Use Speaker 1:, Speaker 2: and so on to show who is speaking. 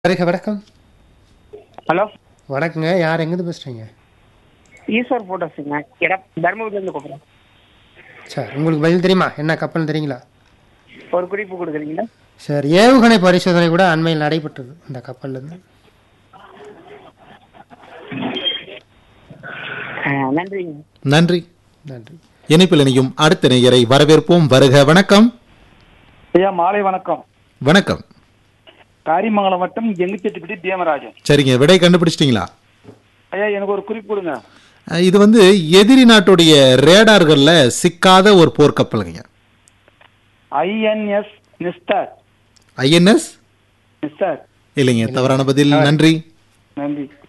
Speaker 1: வருக வணக்கம்
Speaker 2: ஹலோ
Speaker 1: வணக்கங்க யார் எங்கேருந்து பேசுகிறீங்க
Speaker 2: ஈஸ்வர் போட்டோஸுங்க இடம் தருமபுரியிலேருந்து கூப்பிட்றேன்
Speaker 1: சார் உங்களுக்கு பதில் தெரியுமா என்ன கப்பல் தெரியுங்களா
Speaker 2: ஒரு குறிப்பு கொடுக்குறீங்களா
Speaker 1: சார் ஏவுகணை பரிசோதனை கூட அண்மையில் நடைபெற்றது இந்த கப்பல்லேருந்து
Speaker 2: ஆ, நன்றிங்க
Speaker 3: நன்றி
Speaker 1: நன்றி
Speaker 3: இணைப்பில் இணையும் அடுத்த நேயரை வரவேற்போம் வருக வணக்கம்
Speaker 4: ஐயா மாலை வணக்கம்
Speaker 3: வணக்கம்
Speaker 4: காரிமங்கலம் வட்டம் எங்குச்செட்டிப்பட்டி தேமராஜன்
Speaker 3: சரிங்க விடை கண்டுபிடிச்சிட்டிங்களா
Speaker 4: ஐயா எனக்கு ஒரு குறிப்பு கொடுங்க
Speaker 3: அஹ் இது வந்து எதிரி நாட்டுடைய ரேடார்கள்ல சிக்காத ஒரு போர்க்கப்பலுங்க
Speaker 4: ஐஎன்எஸ் நிஸ்டர்
Speaker 3: ஐஎன்எஸ்
Speaker 4: நிஸ்டர்
Speaker 3: இல்லைங்க தவறான பதில் நன்றி
Speaker 4: நன்றி